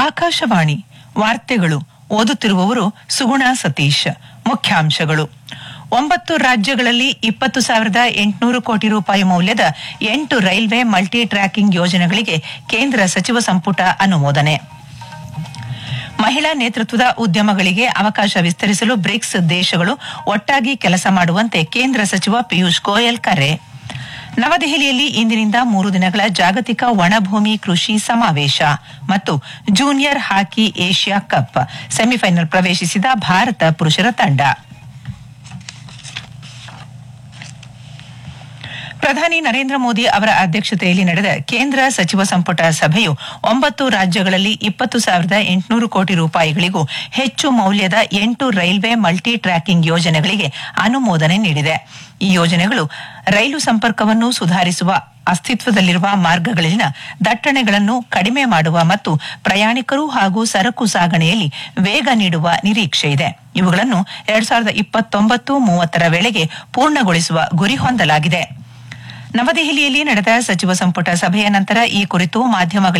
ಆಕಾಶವಾಣಿ ವಾರ್ತೆಗಳು ಓದುತ್ತಿರುವವರು ಸುಗುಣ ಸತೀಶ್ ಮುಖ್ಯಾಂಶಗಳು ಒಂಬತ್ತು ರಾಜ್ಯಗಳಲ್ಲಿ ಇಪ್ಪತ್ತು ಸಾವಿರದ ಎಂಟುನೂರು ಕೋಟಿ ರೂಪಾಯಿ ಮೌಲ್ಯದ ಎಂಟು ರೈಲ್ವೆ ಮಲ್ಟಿ ಟ್ರ್ಯಾಕಿಂಗ್ ಯೋಜನೆಗಳಿಗೆ ಕೇಂದ್ರ ಸಚಿವ ಸಂಪುಟ ಅನುಮೋದನೆ ಮಹಿಳಾ ನೇತೃತ್ವದ ಉದ್ಯಮಗಳಿಗೆ ಅವಕಾಶ ವಿಸ್ತರಿಸಲು ಬ್ರಿಕ್ಸ್ ದೇಶಗಳು ಒಟ್ಟಾಗಿ ಕೆಲಸ ಮಾಡುವಂತೆ ಕೇಂದ್ರ ಸಚಿವ ಪಿಯೂಷ್ ಗೋಯಲ್ ಕರೆ ನವದೆಹಲಿಯಲ್ಲಿ ಇಂದಿನಿಂದ ಮೂರು ದಿನಗಳ ಜಾಗತಿಕ ಒಣಭೂಮಿ ಕೃಷಿ ಸಮಾವೇಶ ಮತ್ತು junior hockey Asia cup semifinal ಪ್ರವೇಶಿಸಿದ ಭಾರತ ಪುರುಷರ ತಂಡ ಪ್ರಧಾನಿ ನರೇಂದ್ರ ಮೋದಿ ಅವರ ಅಧ್ಯಕ್ಷತೆಯಲ್ಲಿ ನಡೆದ ಕೇಂದ್ರ ಸಚಿವ ಸಂಪುಟ ಸಭೆಯು ಒಂಬತ್ತು ರಾಜ್ಯಗಳಲ್ಲಿ ಇಪ್ಪತ್ತು ಸಾವಿರದ ಎಂಟುನೂರು ಕೋಟಿ ರೂಪಾಯಿಗಳಿಗೂ ಹೆಚ್ಚು ಮೌಲ್ಯದ ಎಂಟು ರೈಲ್ವೆ ಮಲ್ಟಿ ಟ್ರ್ಯಾಕಿಂಗ್ ಯೋಜನೆಗಳಿಗೆ ಅನುಮೋದನೆ ನೀಡಿದೆ ಈ ಯೋಜನೆಗಳು ರೈಲು ಸಂಪರ್ಕವನ್ನು ಸುಧಾರಿಸುವ ಅಸ್ತಿತ್ವದಲ್ಲಿರುವ ಮಾರ್ಗಗಳಲ್ಲಿನ ದಟ್ಟಣೆಗಳನ್ನು ಕಡಿಮೆ ಮಾಡುವ ಮತ್ತು ಪ್ರಯಾಣಿಕರು ಹಾಗೂ ಸರಕು ಸಾಗಣೆಯಲ್ಲಿ ವೇಗ ನೀಡುವ ನಿರೀಕ್ಷೆ ಇದೆ ಇವುಗಳನ್ನು ಎರಡ್ ಸಾವಿರದ ಇಪ್ಪತ್ತೊಂಬತ್ತು ಮೂವತ್ತರ ವೇಳೆಗೆ ಪೂರ್ಣಗೊಳಿಸುವ ಗುರಿ ಹೊಂದಲಾಗಿದೆ ನವದೆಹಲಿಯಲ್ಲಿ ನಡೆದ ಸಚಿವ ಸಂಪುಟ ಸಭೆಯ ನಂತರ ಈ ಕುರಿತು ಮಾಧ್ಯಮಗಳಿಗೆ